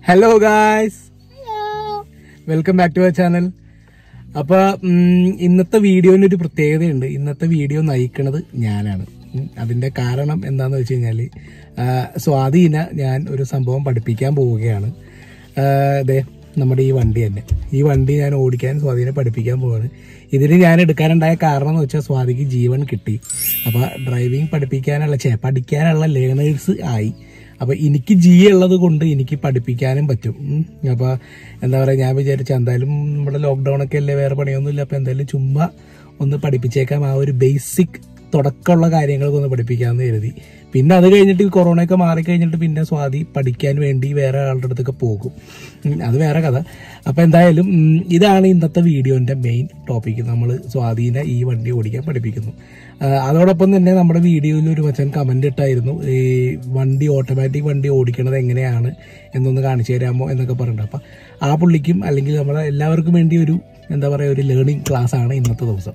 Hello guys welcome back to our channel അപ്പൊ ഉം, ഇന്നത്തെ വീഡിയോന് ഒരു പ്രത്യേകതയുണ്ട് ഇന്നത്തെ വീഡിയോ നയിക്കണത് ഞാനാണ് ഉം, അതിന്റെ കാരണം എന്താന്ന് വെച്ച് കഴിഞ്ഞാല് ആ, സ്വാധീന ഞാൻ ഒരു സംഭവം പഠിപ്പിക്കാൻ പോവുകയാണ് ആ, ദേ നമ്മുടെ ഈ വണ്ടി തന്നെ ഈ വണ്ടി ഞാൻ ഓടിക്കാൻ സ്വാധീനെ പഠിപ്പിക്കാൻ പോവാണ് ഇതിന് ഞാൻ എടുക്കാനുണ്ടായ കാരണം എന്ന് വെച്ചാൽ സ്വാതിക്ക് ജീവൻ കിട്ടി അപ്പൊ ഡ്രൈവിംഗ് പഠിപ്പിക്കാനുള്ള ചേ പഠിക്കാനുള്ള ലേണേഴ്സ് ആയി അപ്പൊ എനിക്ക് ജി ഉള്ളത് കൊണ്ട് എനിക്ക് പഠിപ്പിക്കാനും പറ്റും ഉം. അപ്പൊ എന്താ പറയാ ഞാൻ വിചാരിച്ച എന്തായാലും നമ്മുടെ ലോക്ക്ഡൌൺ ഒക്കെ അല്ലേ വേറെ പണിയൊന്നുമില്ല അപ്പൊ എന്തായാലും ചുമ്മാ ഒന്ന് പഠിപ്പിച്ചേക്കാം ആ ഒരു ബേസിക് തുടക്കമുള്ള കാര്യങ്ങളൊക്കെ ഒന്ന് പഠിപ്പിക്കാമെന്ന് കരുതി പിന്നെ അത് കഴിഞ്ഞിട്ട് ഈ കൊറോണ ഒക്കെ മാറിക്കഴിഞ്ഞിട്ട് പിന്നെ സ്വാതി പഠിക്കാൻ വേണ്ടി വേറെ ആളുടെ അടുത്തൊക്കെ പോകും ഉം, അത് വേറെ കഥ അപ്പൊ എന്തായാലും ഉം, ഇതാണ് ഇന്നത്തെ വീഡിയോന്റെ മെയിൻ ടോപ്പിക് നമ്മൾ സ്വാധീന ഈ വണ്ടി ഓടിക്കാൻ പഠിപ്പിക്കുന്നു ആ, അതോടൊപ്പം തന്നെ നമ്മുടെ വീഡിയോയിൽ ഒരു മച്ചൻ കമന്റ് ഇട്ടായിരുന്നു ഈ വണ്ടി ഓട്ടോമാറ്റിക് വണ്ടി ഓടിക്കണത് എങ്ങനെയാണ് എന്നൊന്ന് കാണിച്ചു തരാമോ എന്നൊക്കെ പറഞ്ഞിട്ട് അപ്പൊ ആ പുള്ളിക്കും അല്ലെങ്കിൽ നമ്മളെ എല്ലാവർക്കും വേണ്ടി ഒരു എന്താ പറയാ ഒരു ലേണിംഗ് ക്ലാസ് ആണ് ഇന്നത്തെ ദിവസം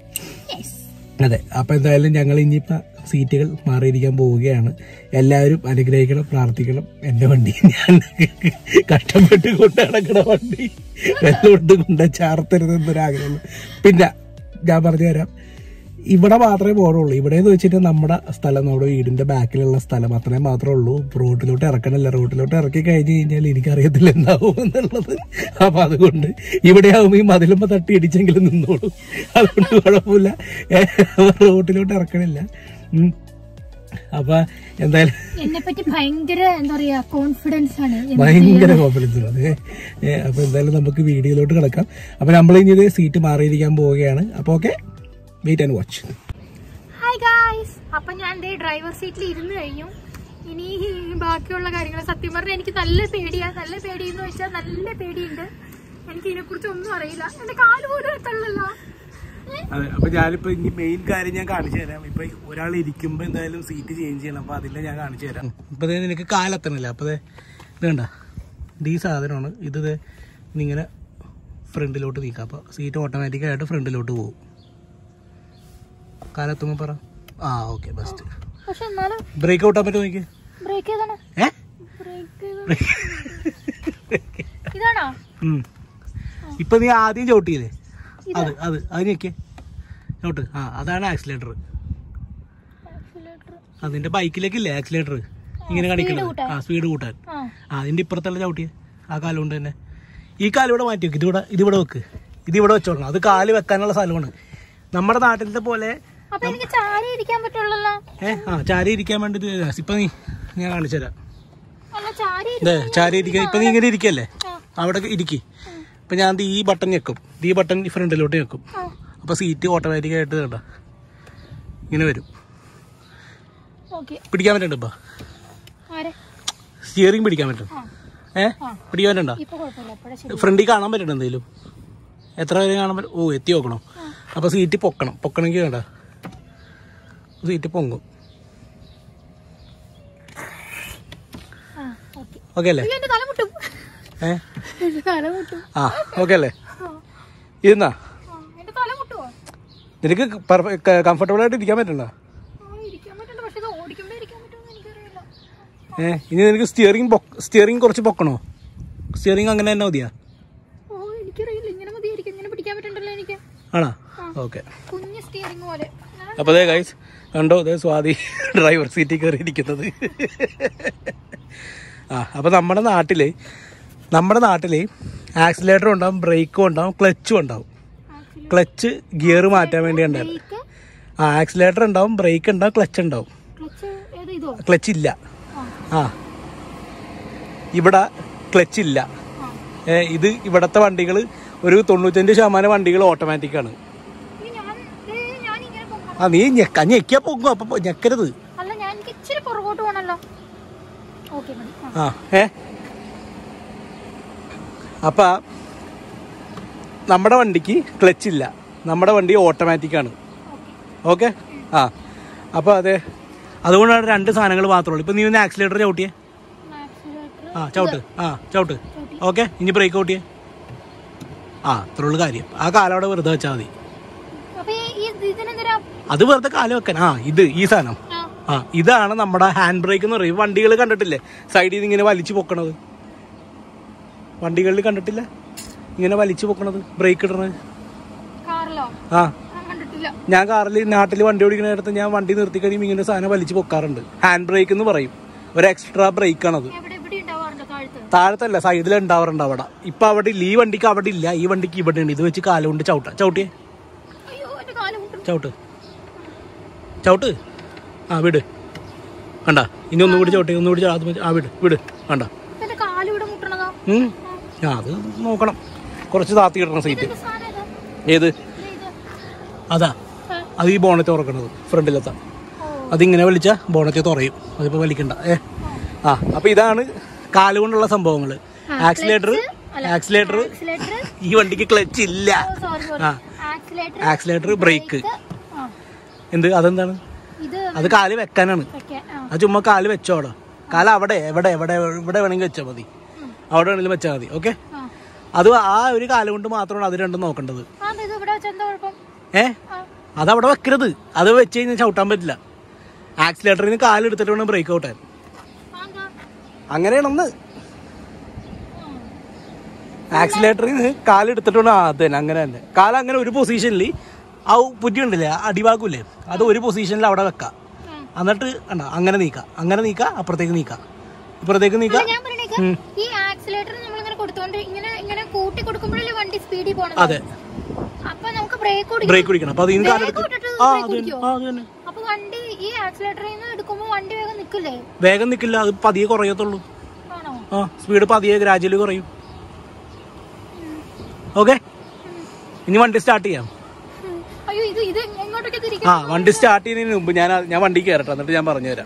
അതെ അപ്പൊ എന്തായാലും ഞങ്ങൾ ഇനിയിപ്പോ സീറ്റുകൾ മാറിയിരിക്കാൻ പോവുകയാണ് എല്ലാവരും അനുഗ്രഹിക്കണം പ്രാർത്ഥിക്കണം എന്റെ വണ്ടി ഞാൻ കഷ്ടപ്പെട്ട് കൊണ്ട് നടക്കണ വണ്ടി വെള്ളോട്ട് കൊണ്ട് ചാർത്തരുതെന്നൊരാഗ്രഹമുള്ളൂ പിന്നെ ഞാൻ പറഞ്ഞു തരാം ഇവിടെ മാത്രമേ പോകണുള്ളൂ ഇവിടെ എന്ന് വെച്ചിട്ട് നമ്മുടെ സ്ഥലം നമ്മുടെ വീടിന്റെ ബാക്കിലുള്ള സ്ഥലം അത്രേ മാത്രമേ ഉള്ളൂ റോട്ടിലോട്ട് ഇറക്കണില്ല റോട്ടിലോട്ട് ഇറക്കി കഴിഞ്ഞ് കഴിഞ്ഞാൽ എനിക്കറിയത്തില്ല എന്താവും എന്നുള്ളത് അപ്പൊ അതുകൊണ്ട് ഇവിടെ ആവുമ്പോൾ ഈ മതിലുമ്പോ തട്ടി ഇടിച്ചെങ്കിലും നിന്നോളൂ അതുകൊണ്ട് കുഴപ്പമില്ല ഏ, റോട്ടിലോട്ട് ഇറക്കണില്ല ഉം. അപ്പൊ എന്തായാലും എന്നെ പറ്റി ഭയങ്കര എന്താ പറയാ കോൺഫിഡൻസ് ആണ് ഭയങ്കര കോൺഫിഡൻസ് ആണ് ഏ, ഏ, അപ്പൊ എന്തായാലും നമുക്ക് വീഡിയോയിലോട്ട് കിടക്കാം അപ്പൊ നമ്മൾ ഇനി ഇത് സീറ്റ് മാറിയിരിക്കാൻ പോവുകയാണ് അപ്പൊ okay wait and watch hi guys അപ്പൊ ഞാൻ ദേ ഡ്രൈവർ സീറ്റിൽ ഇരുന്ന് കഴിഞ്ഞു ഇനി ബാക്കിയുള്ള കാര്യങ്ങൾ സത്യം പറഞ്ഞാൽ എനിക്ക് നല്ല പേടിയാ നല്ല പേടി എന്ന് വെച്ചാൽ നല്ല പേടിയുണ്ട് എനിക്ക് ഇതിനെ കുറിച്ച് ഒന്നും അറിയില്ല എന്റെ കാല് പോലും എത്തള്ളല്ലോ അതെ അപ്പൊ ഞാനിപ്പോ ഇനി മെയിൻ കാര്യം ഞാൻ കാണിച്ചു തരാം ഇപ്പൊ ഒരാൾ ഇരിക്കുമ്പോ എന്തായാലും സീറ്റ് ചേഞ്ച് ചെയ്യണം അപ്പൊ അതിന്റെ ഞാൻ കാണിച്ചു തരാം ഇപ്പൊ ദേ നിനക്ക് കാലെത്തണില്ല അപ്പൊ ദേ ഇത് കണ്ട ഇത് ഈ സാധനമാണ് ഇത് ദേ ഇങ്ങനെ ഫ്രണ്ടിലോട്ട് നീക്കാം അപ്പൊ സീറ്റ് ഓട്ടോമാറ്റിക് ആയിട്ട് ഫ്രണ്ടിലോട്ട് പോകും കാലെത്തുമ്പോ പറ ആ ഓക്കെ ബെസ്റ്റ് പക്ഷെ എന്നാലും ബ്രേക്ക് ഔട്ടാൻ പറ്റുമോ എനിക്ക് ബ്രേക്ക് ചെയ്താണ് ഏ ബ്രേക്ക് ഇതാണോ ഉം. ഇപ്പൊ നീ ആദ്യം ചവിട്ടിയില്ലേ അത് അത് അത് ഞെക്ക് ചവിട്ട് ആ അതാണ് ആക്സിലേറ്റർ അതിന്റെ ബൈക്കിലേക്കില്ലേ ആക്സിലേറ്റർ ഇങ്ങനെ കാണിക്കുന്നത് കൂട്ടാൻ. ആ സ്പീഡ് കൂട്ടാൻ ആ ആ അതിന്റെ ഇപ്പുറത്തല്ല ചവിട്ടിയ ആ കാലം കൊണ്ട് തന്നെ ഈ കാലം ഇവിടെ മാറ്റി വെക്ക് ഇതിവിടെ ഇതിവിടെ വെക്ക് ഇതിവിടെ വെച്ചോളണം അത് കാല് വെക്കാനുള്ള സ്ഥലമാണ് നമ്മുടെ നാട്ടിലത്തെ പോലെ അപ്പൊ എനിക്ക് ചാരി ഇരിക്കാൻ പറ്റുള്ളല്ലോ ഏ ആ ചാരി ഇരിക്കാൻ വേണ്ടിട്ട് ഇപ്പൊ നീ ഞാൻ കാണിച്ചു തരാം അല്ല ചാരി ഇതേ ചാരി ഇരിക്കാൻ ഇപ്പൊ നീ ഇങ്ങനെ ഇരിക്കല്ലേ ആ. അവിടെ ഇരിക്കി ഇപ്പൊ ഞാൻ ദേ ഈ ബട്ടൺ ഞെക്കും ദേ ഈ ബട്ടൺ ഫ്രണ്ടിലോട്ട് ഞെക്കും ആ അപ്പൊ സീറ്റ് ഓട്ടോമാറ്റിക് ആയിട്ട് കേട്ടോ ഇങ്ങനെ വരും ഓക്കെ പിടിക്കാൻ പറ്റണ്ട ഇപ്പൊ ആരെ സ്റ്റിയറിംഗ് പിടിക്കാൻ പറ്റും ആ ഏ ആ. പിടിക്കാൻ പറ്റണ്ട ഇപ്പൊ കുഴപ്പമില്ല എപ്പോഴാ ശരി ഫ്രണ്ടിൽ കാണാൻ പറ്റണ്ട എന്തെങ്കിലും എത്ര വരെ കാണാൻ പറ്റും ഓ എത്തി നോക്കണം അപ്പൊ സീറ്റ് പൊക്കണം പൊക്കണമെങ്കിൽ വേണ്ട സീറ്റ് പൊങ്ങും ആ ഓക്കെ ഓക്കെ അല്ലേ എന്റെ തല മുട്ടും ഏ എന്റെ തല മുട്ടും ആ ഓക്കെ അല്ലേ ആ, ഇരുന്നാ ആ, എന്റെ തല മുട്ടുവോ നിനക്ക് കംഫർട്ടബിൾ ആയിട്ട് ഇരിക്കാൻ പറ്റണ്ട ആ ഇരിക്കാൻ പറ്റുന്നുണ്ട് പക്ഷെ ഇത് ഓടിക്കുമ്പോ ഇരിക്കാൻ പറ്റുമെന്ന് എനിക്കറിയില്ല ഏ ഇനി നിനക്ക് സ്റ്റിയറിംഗ് സ്റ്റിയറിംഗ് കുറച്ച് പൊക്കണോ സ്റ്റിയറിംഗ് അങ്ങനെ തന്നെ മതിയാ ഓ എനിക്കറിയില്ല ഇങ്ങനെ മതിയായിരിക്കും ഇങ്ങനെ പിടിക്കാൻ പറ്റണ്ടല്ലോ എനിക്ക് ആണോ ഓക്കെ കുഞ്ഞ് സ്റ്റിയറിംഗ് പോലെ ഞാൻ- അപ്പൊ അതെ ഗൈസ് കണ്ടോ അതെ സ്വാതി ഡ്രൈവർ സീറ്റിൽ കയറി ഇരിക്കുന്നത് ആ അപ്പൊ നമ്മുടെ നാട്ടില് നമ്മുടെ നാട്ടില് ആക്സിലേറ്ററും ഉണ്ടാവും ബ്രേക്കും ഉണ്ടാവും ക്ലച്ചും ഉണ്ടാവും actually ക്ലച്ച് ഗിയർ മാറ്റാൻ വേണ്ടി ഉണ്ടാവും brake, ആ ആക്സിലേറ്റർ ഉണ്ടാവും ബ്രേക്ക് ഉണ്ടാവും ക്ലച്ച് ഉണ്ടാവും clutch ഏത് ഇതോ ക്ലച്ച് ഇല്ല ആ ആ ഇവിടെ ക്ലച്ച് ഇല്ല ആ ഏ, ഇത് ഇവിടത്തെ വണ്ടികൾ ഒരു തൊണ്ണൂറ്റഞ്ച് ശതമാനം വണ്ടികൾ ഓട്ടോമാറ്റിക് ആണ് ഇനി ഞാൻ ദേ, ഞാൻ ഇങ്ങനെ പോകാം ആ നീ ഞെക്ക ഞെക്കിയാ പോകും അപ്പൊ ഞെക്കരുത് അല്ല ഞാൻ എനിക്ക് ഇച്ചിരി പുറകോട്ട് പോകണല്ലോ ഓക്കെ മതി ആ ആ ഏ അപ്പ നമ്മുടെ വണ്ടിക്ക് ക്ലച്ച് ഇല്ല നമ്മുടെ വണ്ടി ഓട്ടോമാറ്റിക് ആണ് ഓക്കെ ഓക്കെ ആ അപ്പോൾ അതെ അതുകൊണ്ടാണ് രണ്ട് സാധനങ്ങൾ മാത്രമേ ഉള്ളൂ ഇപ്പം നീ ഒന്ന് ആക്സിലേറ്റർ ചവിട്ടിയേ ആക്സിലേറ്റർ ആ ചവിട്ട് ആ ചവിട്ട് ഓക്കെ ഇനി ബ്രേക്ക് ഔട്ടിയേ ആ അത്രയുള്ള കാര്യം ആ കാലം അവിടെ വെറുതെ വെച്ചാൽ മതി അപ്പൊ ഈ- ഈ ഇതിനെന്തിനാ അത് വെറുതെ കാല് വെക്കാൻ ആ ഇത് ഈ സാധനം ആ ആ ഇതാണ് നമ്മുടെ ഹാൻഡ് ബ്രേക്ക് എന്ന് പറയും വണ്ടികൾ കണ്ടിട്ടില്ലേ സൈഡിൽ നിന്ന് ഇങ്ങനെ വലിച്ചു പൊക്കണത് വണ്ടികളിൽ കണ്ടിട്ടില്ല ഇങ്ങനെ വലിച്ചു പൊക്കണത് ബ്രേക്ക് ഇടണത് കാറിലോ ആ ഞാൻ കണ്ടിട്ടില്ല ഞാൻ കാറിൽ നാട്ടിൽ വണ്ടി ഓടിക്കുന്ന നേരത്ത് ഞാൻ വണ്ടി നിർത്തി കഴിയുമ്പോൾ ഇങ്ങനെ സാധനം വലിച്ചു പൊക്കാറുണ്ട് ഹാൻഡ് ബ്രേക്ക് എന്ന് പറയും ഒരു എക്സ്ട്രാ ബ്രേക്ക് ആണത് എവിടെ എവിടെ ഉണ്ടാവാറുണ്ട് താഴത്ത് താഴത്തല്ല സൈഡിൽ ഉണ്ടാവാറുണ്ട് അവിടെ ഇപ്പൊ അവിടെ ഇല്ല ഈ വണ്ടിക്ക് അവിടെ ഇല്ല ഈ വണ്ടിക്ക് ഇവിടെ ഉണ്ട് ഇത് വെച്ച് കാലുകൊണ്ട് ചവിട്ട ചവിട്ടിയേ അയ്യോ എന്റെ കാല് മുട്ടും ചവിട്ട് ചവിട്ട് ആ വിട് കണ്ട ഇനി ഒന്നും കൂടി ചവിട്ടി ഒന്നും കൂടി ചാ- അത് ആ വിട് വിട് കണ്ട എന്റെ കാല് ഇവിടെ മുട്ടണതാ ഉം. ആ അത് നോക്കണം കുറച്ച് താത്തി കിട്ടണം സീറ്റ് ഇത് സാധനം ഏതാ? ഏത് ഇത് ഇത്. അതാ ആ. അത് ഈ ബോണറ്റ് തുറക്കണത് ഫ്രണ്ടിലെത്താ ഓ. അതിങ്ങനെ വലിച്ച ബോണറ്റ് തുറയും അതിപ്പോ വലിക്കണ്ട ഏ ആ അപ്പൊ ഇതാണ് കാലുകൊണ്ടുള്ള സംഭവങ്ങൾ ആക്സിലേറ്റർ ആക്സിലേറ്റർ ആക്സിലേറ്റർ ഈ വണ്ടിക്ക് ക്ലച്ച് ഇല്ല സോറി സോറി ആ ആക്സിലേറ്റർ ആക്സിലേറ്റർ ബ്രേക്ക് ആ എന്ത് അതെന്താണ് ഇത് അത് കാല് വെക്കാനാണ് വെക്കാൻ ആ അത് ചുമ്മാ കാല് വെച്ചോ അവിടെ കാല് അവിടെ എവിടെ എവിടെ ഇവിടെ വേണമെങ്കിൽ വെച്ചാൽ മതി അവിടെ വേണമെങ്കിലും വെച്ചാൽ മതി ഓക്കെ ആ അത് ആ ഒരു കാല് കൊണ്ട് മാത്രമാണ് അത് രണ്ടും നോക്കേണ്ടത് ആ ഇത് ഇവിടെ വെച്ച എന്താ കുഴപ്പം ഏ ആ അതവിടെ വെക്കരുത് അത് വെച്ച് കഴിഞ്ഞാൽ ചവിട്ടാൻ പറ്റില്ല ആക്സിലേറ്ററിന് കാല് എടുത്തിട്ട് വേണം ബ്രേക്ക് ഔട്ടാൻ ആ, എന്താ അങ്ങനെയാണെന്ന് ആക്സിലേറ്ററിന് കാല് എടുത്തിട്ട് വേണം ആ, അത് തന്നെ അങ്ങനെ തന്നെ കാല് അങ്ങനെ ഒരു പൊസിഷനിൽ ആ പുറ്റി ഉണ്ടല്ലേ ആ അടിഭാഗമില്ലേ അത് ഒരു പൊസിഷനിൽ അവിടെ വെക്കാം ആ. എന്നിട്ട് കണ്ടോ അങ്ങനെ നീക്കാം അങ്ങനെ നീക്കാം അപ്പുറത്തേക്ക് നീക്കാം ഇപ്പുറത്തേക്ക് നീക്കാം ഞാൻ പറയണേക്ക് ഈ ആക്സിലേറ്റർ നമ്മൾ ഇങ്ങനെ കൊടുത്തോണ്ട് ഇങ്ങനെ ഇങ്ങനെ കൂട്ടി കൊടുക്കുമ്പോഴല്ലേ വണ്ടി സ്പീഡിൽ പോണത് അതെ അപ്പൊ നമുക്ക് ബ്രേക്ക് കൊടുക്കും ബ്രേക്ക് പിടിക്കണം അപ്പൊ അതിന് കാല് ബ്രേക്ക് എടുത്ത് വിട്ടിട്ട് ആ ബ്രേക്ക് അത് തന്നെ പിടിക്കോ ആ അത് തന്നെ അപ്പൊ വണ്ടി ഈ ആക്സിലേറ്ററിൽ നിന്ന് എടുക്കുമ്പോ വണ്ടി വേഗം നിക്കില്ലേ വേഗം നിൽക്കില്ല അത് പതിയെ കുറയത്തുള്ളൂ ആണോ ആ സ്പീഡ് പതിയെ ഗ്രാജുവലി കുറയും ഓക്കെ ഇനി വണ്ടി സ്റ്റാർട്ട് ചെയ്യാം ഉം. അയ്യോ ഇത് ഇത് എങ്ങോട്ടൊക്കെ ആ തിരിക്കും വണ്ടി സ്റ്റാർട്ട് ചെയ്യുന്നതിന് മുമ്പ് ഞാൻ ഞാൻ വണ്ടി കയറട്ടെ എന്നിട്ട് ഞാൻ പറഞ്ഞുതരാം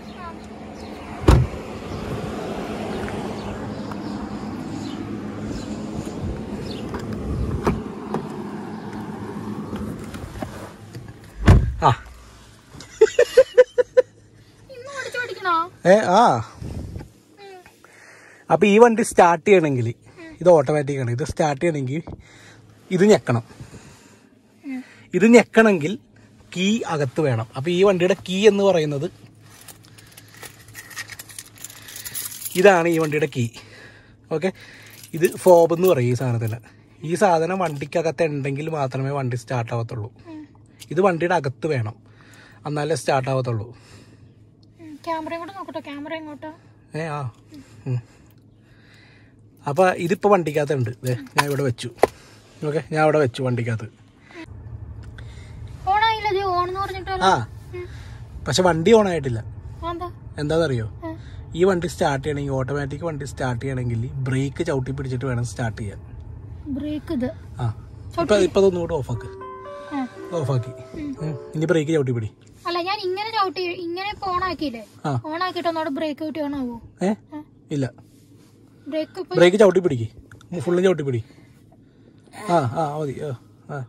ആ ഇന്ന് ഓടിച്ചു പഠിക്കണോ ഏ ആ അപ്പൊ ഈ വണ്ടി സ്റ്റാർട്ട് ചെയ്യണമെങ്കിൽ ഇത് ഓട്ടോമാറ്റിക് ആണ് ഇത് സ്റ്റാർട്ട് ചെയ്യണമെങ്കിൽ ഇത് ഞെക്കണം ഇത് ഞെക്കണമെങ്കിൽ കീ അകത്ത് വേണം അപ്പൊ ഈ വണ്ടിയുടെ കീ എന്ന് പറയുന്നത് ഇതാണ് ഈ വണ്ടിയുടെ കീ ഓക്കെ ഇത് ഫോബ് എന്ന് പറയും ഈ സാധനത്തിന് ഈ സാധനം വണ്ടിക്കകത്ത് ഉണ്ടെങ്കിൽ മാത്രമേ വണ്ടി സ്റ്റാർട്ട് ആവത്തുള്ളൂ ഇത് വണ്ടിയുടെ അകത്ത് വേണം എന്നാലേ സ്റ്റാർട്ട് ആവത്തുള്ളൂ ക്യാമറ ഇങ്ങോട്ട് നോക്കട്ടോ ക്യാമറ ഇങ്ങോട്ടോ ഏ ആ ഉം. അപ്പൊ ഇതിപ്പോ വണ്ടിക്കകത്തുണ്ട് ദേ ഞാൻ ഇവിടെ വെച്ചു ഓക്കെ ഞാൻ ഇവിടെ വെച്ചു വണ്ടിക്കകത്ത് ഓണായില്ല ഇത് ഓൺ എന്ന് പറഞ്ഞിട്ട് ആ പക്ഷെ വണ്ടി ഓൺ ആയിട്ടില്ല എന്താ എന്താണെന്നറിയോ ആ. ഈ വണ്ടി സ്റ്റാർട്ട് ചെയ്യണമെങ്കിൽ ഓട്ടോമാറ്റിക് വണ്ടി സ്റ്റാർട്ട് ചെയ്യണമെങ്കിൽ ബ്രേക്ക് ചവിട്ടി പിടിച്ചിട്ട് വേണം സ്റ്റാർട്ട് ചെയ്യാൻ ബ്രേക്ക് ഇത് ആ ഇപ്പൊ ഇപ്പൊ അതൊന്നും കൂടെ ഓഫാക്ക് ആ. ഓഫാക്കി ഉം. ഇനി ബ്രേക്ക് ചവിട്ടി പിടി അല്ല ഞാൻ ഇങ്ങനെ ചവിട്ടി ഇങ്ങനെ ഇപ്പൊ ഓൺ ആക്കിയില്ലേ ആ ഓൺ ആക്കിയിട്ട് ഒന്നോടെ ബ്രേക്ക് ഔട്ട് ഓണാവോ ഏ ഇല്ല ബ്രേക്ക് ഇപ്പൊ ബ്രേക്ക് ചവിട്ടി പിടിക്ക് ഫുള്ളും ചവിട്ടി പിടി ആ ആ മതി ആ ആ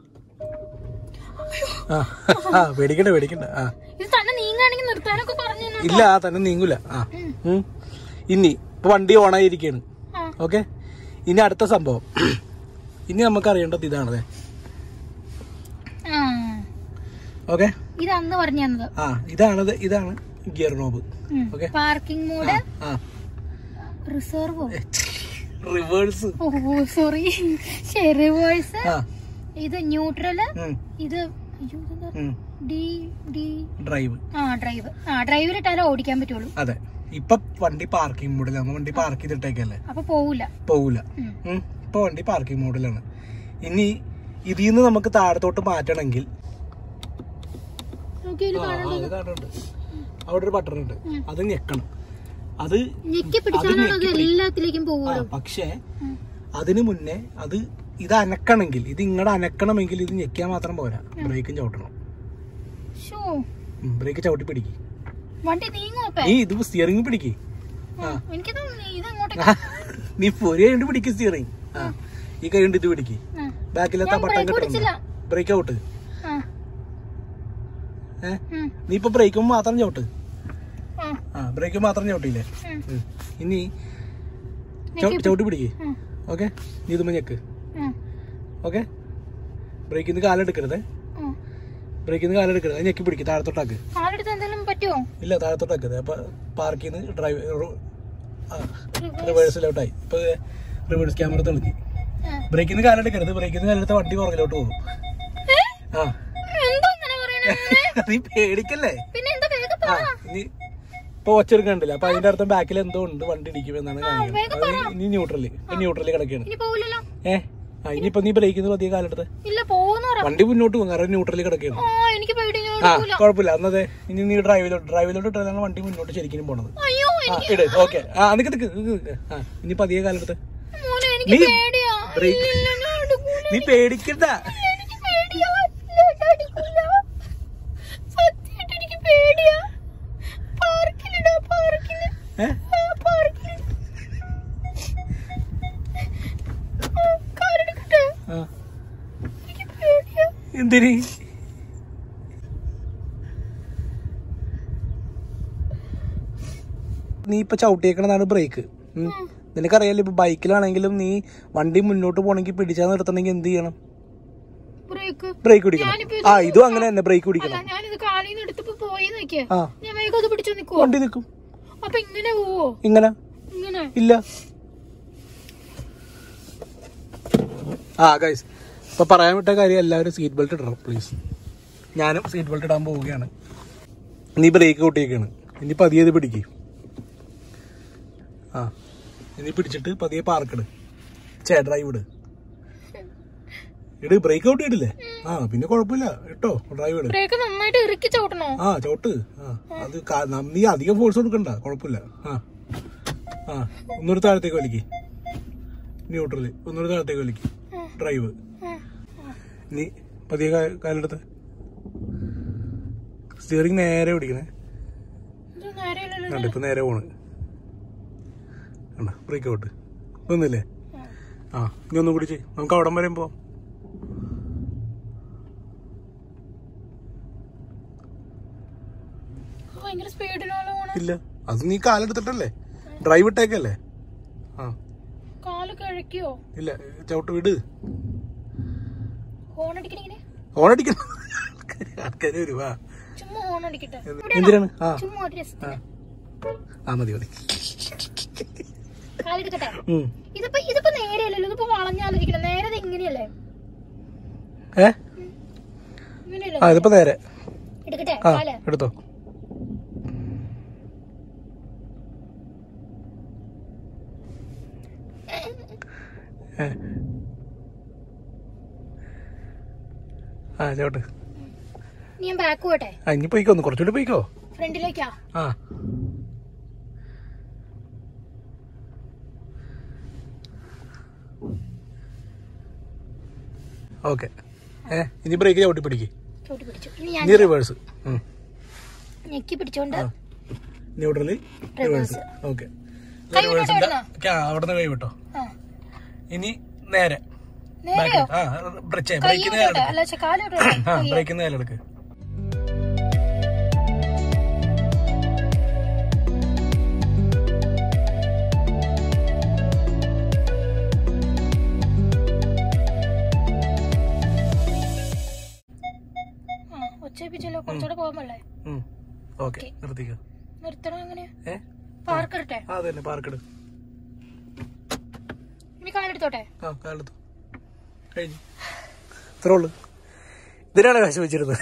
ആ ആ പേടിക്കണ്ട പേടിക്കണ്ട ആ ഇത് തന്നെ നീങ്ങാണെങ്കിൽ നിർത്താനൊക്കെ പറഞ്ഞു തന്നു. ഇല്ല ആ തന്നെ നീങ്ങൂല ആ ഉം. ഉം. ഇനി ഇപ്പൊ വണ്ടി ഓണായിരിക്കാണ് ആ ഓക്കെ ഇനി അടുത്ത സംഭവം ഇനി നമുക്ക് അറിയേണ്ടത് ഇതാണ് ദേ. ആ ഓക്കെ ഇത് അന്ന് പറഞ്ഞു തന്നത് ആ ഇതാണ് ദേ- ഇതാണ് gear knob okay parking mode ആ റിസർവോ റിവേഴ്സ് ഓ സോറി റിവേഴ്സ് ആ ഇത് ന്യൂട്രല് ഉം, ഇത് അയ്യോ ഇതെന്താ ഉം. ഡി ഡി ഡ്രൈവ് ആ ഡ്രൈവ് ആ ഡ്രൈവിലിട്ടാലേ ഓടിക്കാൻ പറ്റുള്ളൂ അതെ ഇപ്പൊ വണ്ടി പാർക്കിംഗ് മോഡിലാണ് വണ്ടി പാർക്ക് ചെയ്തിട്ടേക്കല്ലേ അപ്പൊ പോവില്ല പോകൂല ഉം. ഉം. ഇപ്പൊ വണ്ടി പാർക്കിംഗ് മോഡിലാണ് ഇനി ഇതിൽ നിന്ന് നമുക്ക് താഴത്തോട്ട് മാറ്റണമെങ്കിൽ നോക്കിയാല് ആ, ആ, ഇത് കാണുന്നുണ്ട്. അവിടെ ഒരു ബട്ടൺ ഉണ്ട് അത് ഞെക്കണം അത് ഞെക്കി പിടിച്ചാലാണ് അത് എല്ലാത്തിലേക്കും ആ, പോവുള്ളൂ പക്ഷേ അതിനു മുന്നേ അത് ഇത് അനക്കണമെങ്കിൽ ഇത് ഇങ്ങടെ അനക്കണമെങ്കിൽ ഇത് ഞെക്കിയാൽ മാത്രം പോരാ ബ്രേക്കും ചവിട്ടണം ഷോ ഉം, ബ്രേക്ക് ചവിട്ടി പിടിക്ക് വണ്ടി നീങ്ങും അപ്പേ നീ ഇത് സ്റ്റിയറിംഗ് പിടിക്ക് ആ എനിക്ക് തോന്നുന്നു ഇത് അങ്ങോട്ടേക്ക് ആ, നീ പൊരി കണ്ട് പിടിക്ക് സ്റ്റിയറിംഗ് ആ ഈ കൈ കൊണ്ട് ഇത് പിടിക്ക് ആ. ബാക്കിലത്തെ ഞാൻ ബട്ടൺ brake പിടിച്ചില്ല. കിട്ടണം ബ്രേക്ക് ഔട്ട് ആ, ഏ ഉം, നീ ഇപ്പൊ ബ്രേക്കും മാത്രം ചവിട്ട് ആ, ആ ബ്രേക്ക് മാത്രം ചവിട്ടിയില്ലേ ഉം. ഉം. ഇനി ചവി- ചവിട്ടി പിടിക്ക് ഉം, ഓക്കെ നീ ഇതുമ്പോ ഞെക്ക് ഉം, ഓക്കെ ബ്രേക്കിൽ നിന്ന് കാലെടുക്കരുത് ഉം. ബ്രേക്കിൽ നിന്ന് കാലെടുക്കരുത് അത് ഞെക്കി പിടിക്ക് താഴത്തോട്ടാക്ക് കാലെടുത്ത് എന്തെങ്കിലും പറ്റുമോ ഇല്ല താഴത്തോട്ടാക്കരുത് അപ്പൊ പാർക്കിൽ നിന്ന് ഡ്രൈവ് റിവേഴ്സിലോട്ടായി ഇപ്പൊ റിവേഴ്സ് ക്യാമറ തെളിഞ്ഞ് ആ. ബ്രേക്കിൽ നിന്ന് കാലെടുക്കരുത് ബ്രേക്കിൽ നിന്ന് കാലെടുത്ത വണ്ടി പുറകിലോട്ട് പോകും ഏ? ആ എന്തോ ഇങ്ങനെ പറയണേ അങ്ങനെ? നീ പേടിക്കല്ലേ പിന്നെ എന്താ വേഗം ആ പറ ഇനി ഇപ്പൊ ഒച്ചെടുക്കണ്ടില്ല അപ്പൊ അതിന്റെ അർത്ഥം ബാക്കിൽ എന്തോ ഉണ്ട് വണ്ടി ഇടിക്കുമെന്നാണ് കാണിക്കുന്നത് അത് ഇനി ന്യൂട്രല് ന്യൂട്രല് കിടക്കുകയാണ് ഇനി പോവില്ലല്ലോ ഏ ആ ഇനിയിപ്പൊ നീ ബ്രേക്കിൽ പതിയെ കാലെടുത്ത് ഇല്ല പോന്ന് പറ വണ്ടി മുന്നോട്ട് പോകും കാരണം ന്യൂട്രല് കിടക്കുകയാണ് ആ എനിക്ക് പേടി ഞാൻ ആ എടുക്കൂല. കുഴപ്പമില്ല അന്നതെ ഇനി നീ ഡ്രൈവിലോട്ട് ഡ്രൈവിലോട്ട് ഇട്ടാലാണ് വണ്ടി മുന്നോട്ട് ശരിക്കും പോണത് അയ്യോ ആ ഇട് ഓക്കെ ആ നിക്ക് നിക്ക് നിക്ക് നിക്ക്. ആ ഇനി പതിയെ കാലെടുത്ത് മോനെ എനിക്ക് നീ പേടിയാ ബ്രേക്ക് ഇല്ല, ഞാൻ എടുക്കൂല. നീ പേടിക്കണ്ട എനിക്ക് പേടിയാ ഇല്ല, ഞാൻ എടുക്കൂല. സത്യമായിട്ട് എനിക്ക് പേടിയാ പാർക്കിലിടാ പാർക്കില് ഏ ആ, പാർക്കില് ആ, കാറെടുക്കട്ടെ ആ എനിക്ക് പേടിയാ എന്തിന് നീ ഇപ്പൊ ചവിട്ടിയേക്കണതാണ് ബ്രേക്ക് നിനക്കറിയാലോ ഇപ്പൊ ബൈക്കിലാണെങ്കിലും നീ വണ്ടി മുന്നോട്ട് പോണെങ്കിൽ പിടിച്ചാൽ നിർത്തണമെങ്കിൽ എന്ത് ചെയ്യണം ബ്രേക്ക് ബ്രേക്ക് പിടിക്കണം ഞാനിപ്പോ ആ ഇതും അങ്ങനെ തന്നെ ബ്രേക്ക് അല്ല പിടിക്കണം ഞാനിത് കാലിൽ നിന്ന് എടുത്തപ്പോ പോയി നോക്കിയ ആ ഞാൻ വേഗം അത് പിടിച്ചു നിക്കുവോ വണ്ടി നിൽക്കും അപ്പൊ ഇങ്ങനെ പോവോ ഇങ്ങനെ ഇങ്ങനെ ഇല്ല ആ ഗൈസ് ഇപ്പൊ പറയാൻ വിട്ട കാര്യം എല്ലാവരും സീറ്റ് ബെൽറ്റ് ഇടണം പ്ലീസ് ഞാനും സീറ്റ് ബെൽറ്റ് ഇടാൻ പോവുകയാണ് നീ ബ്രേക്ക് കൂട്ടിയേക്കാണ് ഇനി പതിയെ ഇത് പിടിക്ക് ആ ഇനി പിടിച്ചിട്ട് പതിയെ പാർക്കിട് ചേ ഡ്രൈവ് ഇട് ഇട് ബ്രേക്ക് ഔട്ട് ഇടില്ലേ ആ പിന്നെ കുഴപ്പമില്ല ഇട്ടോ ഡ്രൈവ് ഇട് ബ്രേക്ക് നന്നായിട്ട് ഇറുക്കി ചവിട്ടണോ ആ ചോട്ട് ആ അത് കാ- നം- നീ അധികം ഫോഴ്സ് കൊടുക്കണ്ട കുഴപ്പമില്ല ആ ആ ഒന്നൊരു താഴത്തേക്ക് വലിക്ക് ന്യൂട്രല് ഒന്നൊരു താഴത്തേക്ക് വലിക്ക് ഡ്രൈവ് ആ. നീ പതിയെ കാ- കാലെടുത്ത് സ്റ്റിയറിംഗ് നേരെ പിടിക്കണേ ഇത് നേരെയല്ലല്ലോ കണ്ട ഇപ്പൊ നേരെ പോണ് കണ്ട ബ്രേക്ക് ഔട്ട് ഒന്നില്ലേ ആ ഇനി ഒന്നും കൂടി ചെയ് നമുക്ക് അവിടം വരെ പോവാം ഭയങ്കര സ്പീഡിനാണല്ലോ പോണെ ഇല്ല അത് നീ കാലെടുത്തിട്ടല്ലേ ഡ്രൈവ് ഇട്ടേക്കല്ലേ ആ കാല് കിഴക്കിയോ ഇല്ല ചവിട്ട് വിട് ഹോൺ അടിക്കണിങ്ങനെ ഓണടിക്കണം ആൾക്കാര് വരുവാ ചുമ്മാ ഹോൺ അടിക്കട്ടെ എന്തിനാണ് ആ ചുമ്മാ ഒരു രസത്തിന് ആ മതി മതി കാലെടുക്കട്ടെ ഉം. ഇതിപ്പോ ഇതിപ്പോ നേരെയല്ലല്ലോ ഇതിപ്പോ വളഞ്ഞാലിരിക്കണം നേരെ ഇത് ഇങ്ങനെയല്ലേ ഏ ഇങ്ങനെയല്ലേ ആ ഇതിപ്പോ നേരെ എടുക്കട്ടെ ആ കാല് എടുത്തോ ഏ. ആ ചോട്ട് നീ ഞാൻ ബാക്ക് പോട്ടെ ആ ഇനി പോയിക്കോ ഒന്ന് കുറച്ചുകൂടി പോയിക്കോ ഫ്രണ്ടിലേക്കാ ആ ഓക്കെ ഏ ഇനി ബ്രേക്ക് ചവിട്ടി പിടിക്ക് ചോട്ടി പിടിച്ചു ഇനി ഞാൻ ഇനി റിവേഴ്സ് ഞെക്കി പിടിച്ചോണ്ട് ന്യൂട്രല് റിവേഴ്സ് ഓക്കെ കൈ വിട്ടോട്ടെ ഇവിടുന്ന്? അവിടെ നിന്ന് കൈ വിട്ടോ ആ ഇനി നേരെ നേരെയോ ആ ബ്രേക്ക് കൈ ബ്രേക്കിന് നേരെ വിട്ടോട്ടെ അല്ല പക്ഷെ കാല് വിട്ടോട്ടെ ആ ബ്രേക്കിന് നേരെ എടുക്ക് ആ ഒച്ചയിപ്പിച്ചല്ലോ കുറച്ചുകൂടെ പോകാൻ പാടില്ലേ ഓക്കെ നിർത്തിക്കോ നിർത്തണം എങ്ങനെ ഏ പാർക്ക് ഇടട്ടെ ആ തന്നെ പാർക്കെടു ഇനി കാലെടുത്തോട്ടെ ആ കാലത്ത് കഴിഞ്ഞു ഇത്രേ ഉള്ളു ഇതിനാണ് കാശ് വെച്ചിരുന്നത്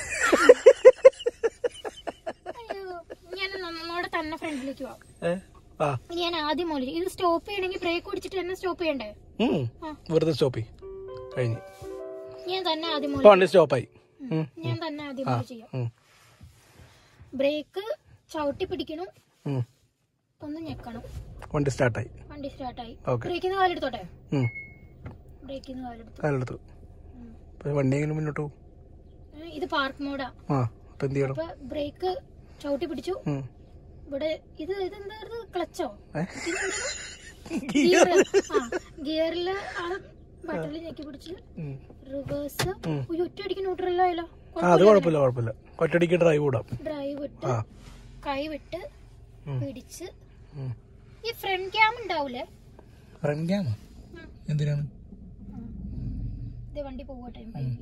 അയ്യോ ഞാൻ നമ്മോടെ തന്നെ ഫ്രണ്ടിലേക്ക് പോവാം ഏ ആ ഇനി ഞാൻ ആദ്യം മോളി ഇത് സ്റ്റോപ്പ് ചെയ്യണമെങ്കിൽ ബ്രേക്ക് പിടിച്ചിട്ട് തന്നെ സ്റ്റോപ്പ് ചെയ്യണ്ടേ ഉം. ആ. വെറുതെ സ്റ്റോപ്പ് ചെയ്യും കഴിഞ്ഞു ഞാൻ തന്നെ ആദ്യം ഇപ്പൊ മോളി വണ്ടി സ്റ്റോപ്പായി ഉം. ഞാൻ തന്നെ ആദ്യം മോളി ചെയ്യാം ഉം. ബ്രേക്ക് ചവിട്ടി പിടിക്കണം ഉം. ഒന്ന് ഞെക്കണം വണ്ടി സ്റ്റാർട്ടായി വണ്ടി സ്റ്റാർട്ടായി ഓക്കെ ബ്രേക്കിൽ നിന്ന് കാലെടുത്തോട്ടെ ബ്രേക്കിൽ നിന്ന് കാലെടുത്തു കാലെടുത്തു ഇപ്പൊ വണ്ടി എങ്ങനെ മുന്നോട്ട് പോകും ഏ, ഇത് പാർക്ക് മോഡാ ആ അപ്പൊ എന്ത് ചെയ്യണം അപ്പൊ ബ്രേക്ക് ചവിട്ടി പിടിച്ചു ഉം. ഇവിടെ ഇത് ഇതെന്തായിരുന്നു ക്ലച്ചോ ഏ? ഗിയർ ആ ഗിയറില് ആ ബട്ടണിൽ ഞെക്കി പിടിച്ച് ഉം. റിവേഴ്സ് ഉം. ഒരു ഒറ്റയടിക്ക് ന്യൂട്രല്ലോ ആയല്ലോ ആ അത് കുഴപ്പമില്ല കുഴപ്പമില്ല ഒറ്റടിക്ക് ഡ്രൈവ് കൂടാം ഡ്രൈവ് വിട്ട് ആ കൈ വിട്ട് ഉം. പിടിച്ച് ഉം. ഈ ഫ്രണ്ട് ക്യാം ഉണ്ടാവൂലേ ഫ്രണ്ട് ക്യാമ ഉം. എന്തിനാണ് ഇത് വണ്ടി പോകട്ടെ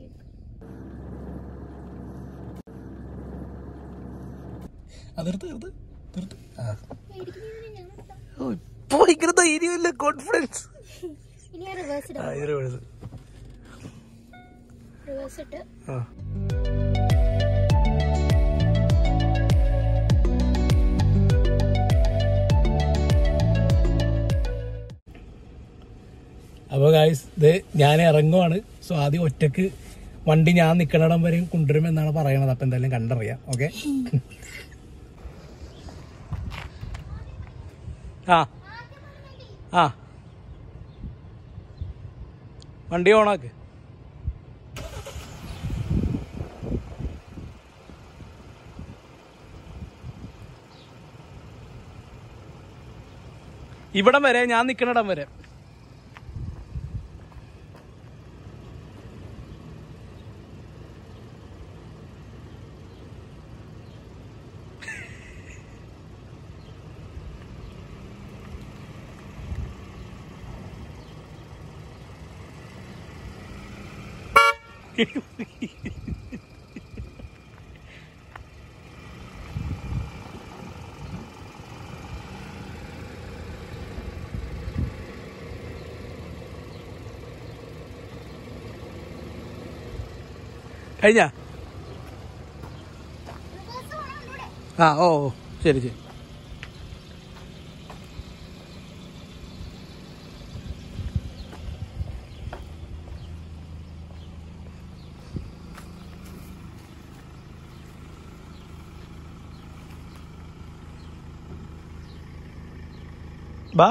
അതെടുത്ത് എടുത്ത് തീർത്ത് ആ പേടിക്കുന്നതിന് ഞാൻ ഓ, ഇപ്പൊ ഭയങ്കര ധൈര്യമല്ല കോൺഫിഡൻസ് ഇനി റിവേഴ്സ് ആ ഇത് റിവേഴ്സ് റിവേഴ്സ് ഇട്ട് ആ അപ്പോൾ ഗായ്സ് ഇത് ഞാൻ ഇറങ്ങുവാണ് സോ ആദ്യം ഒറ്റക്ക് വണ്ടി ഞാൻ നിൽക്കണിടം വരെയും കൊണ്ടുവരും എന്നാണ് പറയണത് അപ്പം എന്തായാലും കണ്ടറിയാം ഓക്കെ ആ ആ വണ്ടി ഓണാക്ക് ഇവിടം വരെ ഞാൻ നിൽക്കണിടം വരെ കഴിഞ്ഞ ആ ഓ ഓ, ശരി ശരി ബാ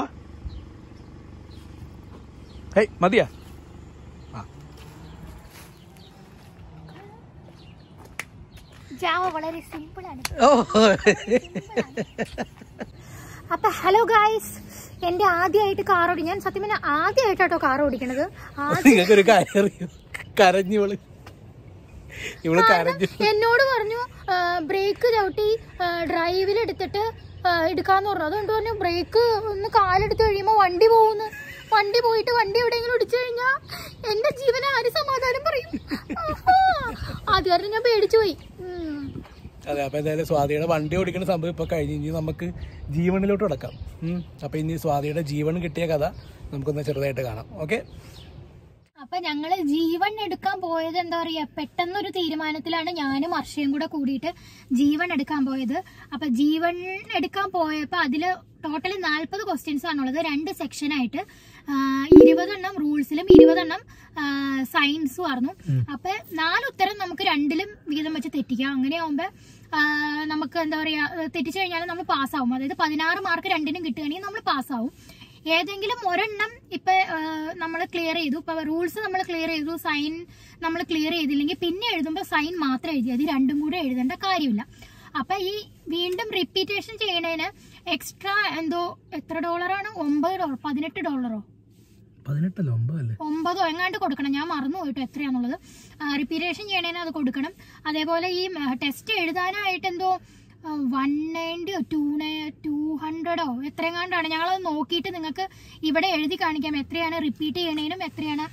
ഹേയ് മതിയാ ജാവ വളരെ സിമ്പിൾ ആണ് ഓ അപ്പൊ ഹലോ ഗായ്സ് എന്റെ ആദ്യമായിട്ട് കാർ ഓടി ഞാൻ സത്യം പറഞ്ഞാൽ ആദ്യമായിട്ടാട്ടോ കാർ ഓടിക്കണത് ആദ്യം നിങ്ങൾക്കൊരു കാര്യം അറിയോ കരഞ്ഞു ഇവള് ഇവള് കരഞ്ഞു എന്നോട് പറഞ്ഞു ബ്രേക്ക് ചവിട്ടി ഡ്രൈവിൽ എടുത്തിട്ട് ആ, എടുക്കാന്ന് പറഞ്ഞു അതുകൊണ്ട് പറഞ്ഞു ബ്രേക്ക് ഒന്ന് കാലെടുത്ത് കഴിയുമ്പോ വണ്ടി പോകുന്നു വണ്ടി പോയിട്ട് വണ്ടി എവിടെയെങ്കിലും ഇടിച്ചു കഴിഞ്ഞാ എന്റെ ജീവനെ ആര് സമാധാനം പറയും ആഹാ. അത് കാരണം ഞാൻ പേടിച്ചു പോയി ഉം. അതെ അപ്പൊ എന്തായാലും സ്വാതിയുടെ വണ്ടി ഓടിക്കുന്ന സംഭവം ഇപ്പൊ കഴിഞ്ഞ് ഇനി നമുക്ക് ജീവനിലോട്ട് കിടക്കാം ഉം. അപ്പൊ ഇനി സ്വാതിയുടെ ജീവൻ കിട്ടിയ കഥ നമുക്കൊന്ന് ചെറുതായിട്ട് കാണാം ഓക്കെ അപ്പൊ ഞങ്ങള് ജീവൻ എടുക്കാൻ പോയത് എന്താ പറയാ പെട്ടെന്നൊരു തീരുമാനത്തിലാണ് ഞാനും ഹർഷയും കൂടെ കൂടിയിട്ട് ജീവൻ എടുക്കാൻ പോയത് അപ്പൊ ജീവൻ എടുക്കാൻ പോയപ്പോ അതില് ടോട്ടലി നാല്പത് ക്വസ്റ്റ്യൻസ് ആണുള്ളത് രണ്ട് സെക്ഷനായിട്ട് ഇരുപതെണ്ണം റൂൾസിലും ഇരുപതെണ്ണം സയൻസും ആയിരുന്നു അപ്പൊ നാല് ഉത്തരം നമുക്ക് രണ്ടിലും വീതം വെച്ച് തെറ്റിക്കാം അങ്ങനെയാവുമ്പോ ആ, നമുക്ക് എന്താ പറയാ തെറ്റിച്ചു കഴിഞ്ഞാൽ നമ്മൾ പാസ്സാവും അതായത് പതിനാറ് മാർക്ക് രണ്ടിനും കിട്ടുകയാണെങ്കിൽ നമ്മൾ പാസ്സാവും ഏതെങ്കിലും ഒരെണ്ണം ഇപ്പൊ നമ്മൾ ക്ലിയർ ചെയ്തു ഇപ്പൊ റൂൾസ് നമ്മൾ ക്ലിയർ ചെയ്തു സൈൻ നമ്മൾ ക്ലിയർ ചെയ്തില്ലെങ്കിൽ പിന്നെ എഴുതുമ്പോൾ സൈൻ മാത്രം എഴുതി അത് രണ്ടും കൂടെ എഴുതേണ്ട കാര്യമില്ല അപ്പൊ ഈ വീണ്ടും റിപ്പീറ്റേഷൻ ചെയ്യണതിന് എക്സ്ട്രാ എന്തോ എത്ര ഡോളറാണ് ഒമ്പത് ഡോളർ പതിനെട്ട് ഡോളറോ പതിനെട്ടല്ലോ ഒമ്പതല്ലേ ഒമ്പതോ എങ്ങാണ്ട് കൊടുക്കണം ഞാൻ മറന്നു പോയിട്ടോ എത്രയാന്നുള്ളത് റിപ്പീറ്റേഷൻ ചെയ്യണേന് അത് കൊടുക്കണം അതേപോലെ ഈ ടെസ്റ്റ് എഴുതാനായിട്ട് എന്തോ വൺ നയൻറ്റിയോ ടു ടു ഹൺഡ്രഡോ എത്രയെങ്ങാണ്ടാണ് ഞങ്ങളത് നോക്കിയിട്ട് നിങ്ങൾക്ക് ഇവിടെ എഴുതി കാണിക്കാം എത്രയാണ് റിപ്പീറ്റ് ചെയ്യണേനും എത്രയാണ്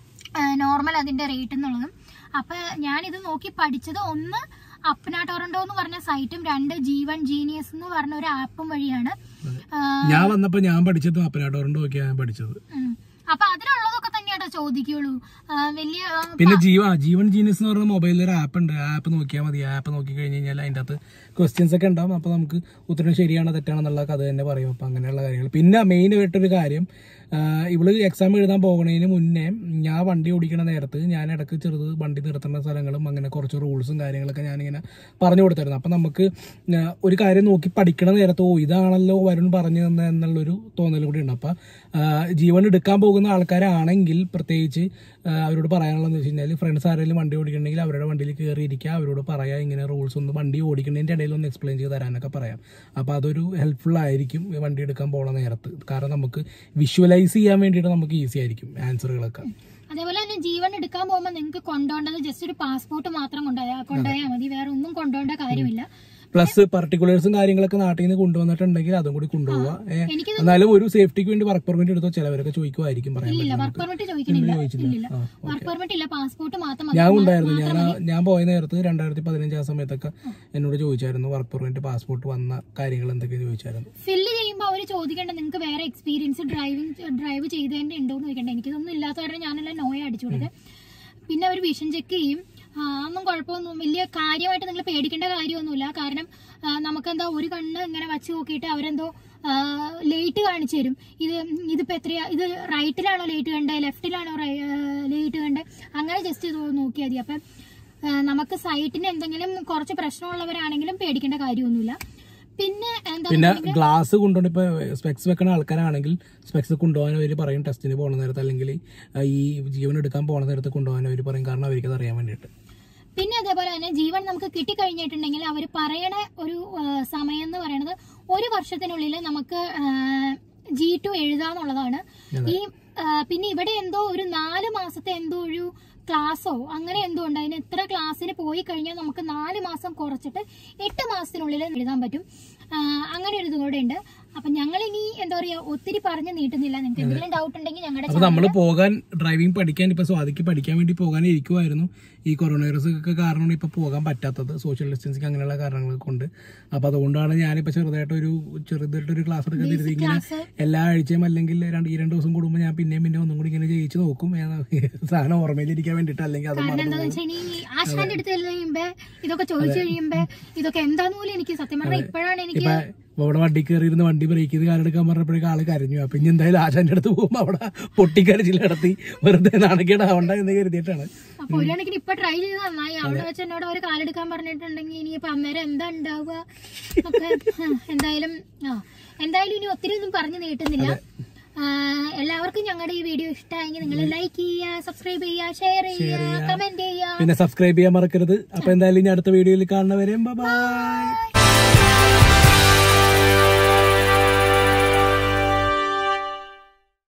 നോർമൽ അതിന്റെ റേറ്റ് എന്നുള്ളതും അപ്പൊ ഞാനിത് നോക്കി പഠിച്ചത് ഒന്ന് അപ്ന ടൊറന്റോ എന്ന് പറഞ്ഞ സൈറ്റും രണ്ട് ജീവൻ ജീനിയസ് എന്ന് പറഞ്ഞ ഒരു ആപ്പും വഴിയാണ് ആ, ഞാൻ വന്നപ്പോ ഞാൻ പഠിച്ചത് അപ്പനാട്ടോറിന്റെ നോക്കിയാ ഞാൻ പഠിച്ചത് ഉം. അപ്പൊ അതിലുള്ളതൊക്കെ തന്നെയാട്ടോ ചോദിക്കുള്ളൂ ആ, വലിയ ആ, പിന്നെ ജീവ ജീവൻ ജീനിയസ് എന്ന് പറയുന്ന മൊബൈലിൽ ഒരു ആപ്പ് ഉണ്ട് ആപ്പ് നോക്കിയാൽ മതി ആപ്പ് നോക്കി കഴിഞ്ഞ് കഴിഞ്ഞാൽ അതിൻ്റെ അകത്ത് ക്വസ്റ്റ്യൻസ് ഒക്കെ ഉണ്ടാവും അപ്പോൾ നമുക്ക് ഉത്തരം ശരിയാണോ തെറ്റാണെന്നുള്ള കഥ തന്നെ പറയും അപ്പോൾ അങ്ങനെയുള്ള കാര്യങ്ങൾ പിന്നെ മെയിൻ ആയിട്ടൊരു കാര്യം ആ, ഇവള് എക്സാം എഴുതാൻ പോകുന്നതിന് മുന്നേ ഞാൻ വണ്ടി ഓടിക്കണ നേരത്ത് ഞാൻ ഇടയ്ക്ക് ചെറുത് വണ്ടി നിർത്തുന്ന സ്ഥലങ്ങളും അങ്ങനെ കുറച്ച് റൂൾസും കാര്യങ്ങളൊക്കെ ഞാനിങ്ങനെ പറഞ്ഞു കൊടുത്തായിരുന്നു അപ്പം നമുക്ക് ആ, ഒരു കാര്യം നോക്കി പഠിക്കണ നേരത്ത് ഓ ഇതാണല്ലോ വരുൺ പറഞ്ഞു തന്നെ എന്നുള്ളൊരു തോന്നൽ കൂടി ഉണ്ട് അപ്പം ജീവൻ എടുക്കാൻ പോകുന്ന ആൾക്കാരാണെങ്കിൽ പ്രത്യേകിച്ച് ആ, അവരോട് പറയാനുള്ളതെന്ന് വെച്ച് കഴിഞ്ഞാൽ ഫ്രണ്ട്സ് ആരെങ്കിലും വണ്ടി ഓടിക്കണമെങ്കിൽ അവരുടെ വണ്ടിയിൽ കയറിയിരിക്കുക അവരോട് പറയാം ഇങ്ങനെ റൂൾസ് ഒന്ന് വണ്ടി ഓടിക്കുന്നതിൻ്റെ ഇടയിൽ ഒന്ന് എക്സ്പ്ലെയിൻ ചെയ്ത് തരാനൊക്കെ പറയാം അപ്പോൾ അതൊരു ഹെൽപ്ഫുൾ ആയിരിക്കും ഈ വണ്ടി എടുക്കാൻ പോണ നേരത്ത് കാരണം നമുക്ക് വിഷ്വലൈസ് ചെയ്യാൻ വേണ്ടിയിട്ട് നമുക്ക് ഈസി ആയിരിക്കും ആൻസറുകളൊക്കെ അതേപോലെ തന്നെ ജീവൻ എടുക്കാൻ പോകുമ്പോൾ നിങ്ങൾക്ക് കൊണ്ടുപോകേണ്ടത് ജസ്റ്റ് ഒരു പാസ്പോർട്ട് മാത്രം കൊണ്ടുപോയാൽ കൊണ്ടുപോയാൽ മതി വേറെ ഒന്നും കൊണ്ടുപോകേണ്ട കാര്യമില്ല പ്ലസ് പർട്ടിക്കുലേഴ്സും കാര്യങ്ങളൊക്കെ നാട്ടിൽ നിന്ന് കൊണ്ടുവന്നിട്ടുണ്ടെങ്കിൽ അതും കൂടി കൊണ്ടുപോവുക ഏ, എനിക്ക് എന്നാലും ഒരു സേഫ്റ്റിക്ക് വേണ്ടി വർക്ക് പെർമിറ്റ് എടുത്തോ ചിലവരൊക്കെ ചോദിക്കുമായിരിക്കും പറയാൻ ഇല്ല പറ്റില്ല വർക്ക് പെർമിറ്റ് ചോദിക്കണില്ല ചോദിച്ചില്ല. ഇല്ലില്ല ആ, വർക്ക് പെർമിറ്റ് ഇല്ല പാസ്പോർട്ട് മാത്രം മതി ഞാൻ ഉണ്ടായിരുന്നു ഞാൻ ആ- ഞാൻ പോയ നേരത്ത് രണ്ടായിരത്തി പതിനഞ്ച് ആ സമയത്തൊക്കെ എന്നോട് ചോദിച്ചായിരുന്നു വർക്ക് പെർമിറ്റ് പാസ്പോർട്ട് വന്ന കാര്യങ്ങൾ എന്തൊക്കെ ചോദിച്ചായിരുന്നു ഫില്ല് ചെയ്യുമ്പോൾ ചോദിക്കുമ്പോൾ അവർ ചോദിക്കേണ്ട നിങ്ങൾക്ക് വേറെ എക്സ്പീരിയൻസ് ഡ്രൈവിംഗ് ഡ്രൈവ് ചെയ്തതിന്റെ ഉണ്ടോ എന്ന് ചോദിക്കണ്ട എനിക്കിതൊന്നും ഇല്ലാത്ത കാരണം ഞാനെല്ലാം നോയ അടിച്ചു കൊടുത്തത് പിന്നെ അവർ വിഷൻ ചെക്ക് ചെയ്യും ആ, ഒന്നും കുഴപ്പമൊന്നും വലിയ കാര്യമായിട്ട് നിങ്ങൾ പേടിക്കേണ്ട കാര്യമൊന്നുമില്ല കാരണം ആ, നമുക്കെന്തോ ഒരു കണ്ണ് ഇങ്ങനെ വച്ച് നോക്കിയിട്ട് അവരെന്തോ ലേറ്റ് കാണിച്ചു തരും ഇത് ഇതിപ്പോ എത്രയാ ഇത് റൈറ്റിലാണോ ലേറ്റ് കണ്ടത് ലെഫ്റ്റിലാണോ ലേറ്റ് കണ്ടത് അങ്ങനെ ജസ്റ്റ് ഇത് നോക്കിയാൽ മതി അപ്പം ആ, നമുക്ക് സൈറ്റിന് എന്തെങ്കിലും കുറച്ച് പ്രശ്നമുള്ളവരാണെങ്കിലും പേടിക്കേണ്ട കാര്യമൊന്നുമില്ല പിന്നെ എന്താ പിന്നെ ഗ്ലാസ് കൊണ്ടുകൊണ്ട് ഇപ്പൊ സ്പെക്സ് വെക്കണ ആൾക്കാരാണെങ്കിൽ സ്പെക്സ് കൊണ്ടുപോകാൻ അവർ പറയും ടെസ്റ്റിന് പോണ നേരത്ത് അല്ലെങ്കിൽ ആ, ഈ ജീവൻ എടുക്കാൻ പോണ നേരത്ത് കൊണ്ടുപോകാൻ അവർ പറയും കാരണം അവർക്ക് അത് അറിയാൻ വേണ്ടിയിട്ട് പിന്നെ അതേപോലെ തന്നെ ജീവൻ നമുക്ക് കിട്ടിക്കഴിഞ്ഞിട്ടുണ്ടെങ്കിൽ അവർ പറയണ ഒരു ആ, സമയം എന്ന് പറയുന്നത് ഒരു വർഷത്തിനുള്ളിൽ നമുക്ക് ജി ടു എഴുതാന്നുള്ളതാണ് ഈ ആ, പിന്നെ ഇവിടെ എന്തോ ഒരു നാല് മാസത്തെ എന്തോ ഒരു ക്ലാസ്സോ അങ്ങനെ എന്തോ ഉണ്ട് അതിന് എത്ര ക്ലാസ്സിന് പോയി കഴിഞ്ഞാൽ നമുക്ക് നാല് മാസം കുറച്ചിട്ട് എട്ട് മാസത്തിനുള്ളിൽ എഴുതാൻ പറ്റും ആ, അങ്ങനെ ഒരു ഇതും കൂടെ ഉണ്ട് അപ്പൊ ഞങ്ങൾ ഇനി എന്താ പറയാ ഒത്തിരി പറഞ്ഞു നീട്ടുന്നില്ല നിങ്ങൾക്ക് എന്തെങ്കിലും ഡൗട്ട് ഉണ്ടെങ്കിൽ ഞങ്ങളുടെ അപ്പൊ നമ്മൾ പോകാൻ ഡ്രൈവിംഗ് പഠിക്കാൻ ഇപ്പൊ സ്വാതിക്ക് പഠിക്കാൻ വേണ്ടി പോകാൻ ഇരിക്കുമായിരുന്നു ഈ കൊറോണ വൈറസ് ഒക്കെ കാരണമാണ് ഇപ്പൊ പോകാൻ പറ്റാത്തത് സോഷ്യൽ ഡിസ്റ്റൻസിങ് അങ്ങനെയുള്ള കാരണങ്ങൾ കൊണ്ട് അപ്പൊ അതുകൊണ്ടാണ് ഞാനിപ്പോ ചെറുതായിട്ട് ഒരു ചെറുതായിട്ട് ഒരു ക്ലാസ് എടുക്കാൻ തിരുത്തി ഇങ്ങനെ ക്ലാസ് എല്ലാ ആഴ്ചയും അല്ലെങ്കിൽ രണ്ട് ഈ രണ്ട് ദിവസം കൂടുമ്പോൾ ഞാൻ പിന്നെയും പിന്നെ ഒന്നും കൂടി ഇങ്ങനെ ജയിച്ചു നോക്കും ഞാൻ സാധനം ഓർമ്മയിലിരിക്കാൻ വേണ്ടിയിട്ട് അല്ലെങ്കിൽ അത് കാരണം മറന്നു എന്താന്ന് വെച്ചാൽ ഇനി ആശാന്റെ അടുത്ത് ചെന്ന് കഴിയുമ്പോ ഇതൊക്കെ ചോദിച്ചു കഴിയുമ്പോ ഇതൊക്കെ എന്താന്ന് പോലും എനിക്ക് സത്യം പറഞ്ഞാൽ ഇപ്പോഴാണ് എനിക്ക് ഇപ്പൊ അവിടെ വണ്ടി കയറി ഇരുന്ന് വണ്ടി ബ്രേക്ക് ചെയ്ത് കാലെടുക്കാൻ പറഞ്ഞപ്പോഴേക്കും ആള് കരഞ്ഞു അപ്പൊ ഇനി എന്തായാലും ആശാന്റെ അടുത്ത് പോകുമ്പോ അവിടെ പൊട്ടിക്കരച്ചിൽ നടത്തി വെറുതെ നാണക്കേടാവണ്ട എന്ന് കരുതിയിട്ടാണ് അപ്പൊ ഒരു കണക്കിന് ഇപ്പൊ ട്രൈ ചെയ്ത് നന്നായി അവിടെ വെച്ച് എന്നോട് ഒരു കാലെടുക്കാൻ പറഞ്ഞിട്ടുണ്ടെങ്കിൽ ഇനിയിപ്പൊ അന്നേരം എന്താ ഉണ്ടാവുക ഒക്കെ ഹ്, എന്തായാലും ആ എന്തായാലും ഇനി ഒത്തിരി ഒന്നും പറഞ്ഞു നീട്ടുന്നില്ല ആ, എല്ലാവർക്കും ഞങ്ങളുടെ ഈ വീഡിയോ ഇഷ്ടമായെങ്കിൽ നിങ്ങൾ ലൈക്ക് ചെയ്യുക സബ്സ്ക്രൈബ് ചെയ്യുക ഷെയർ ചെയ്യുക കമന്റ് ചെയ്യുക പിന്നെ സബ്സ്ക്രൈബ് ചെയ്യാൻ മറക്കരുത് അപ്പൊ എന്തായാലും ഇനി അടുത്ത വീഡിയോയിൽ കാണുന്നവരെയും ബൈ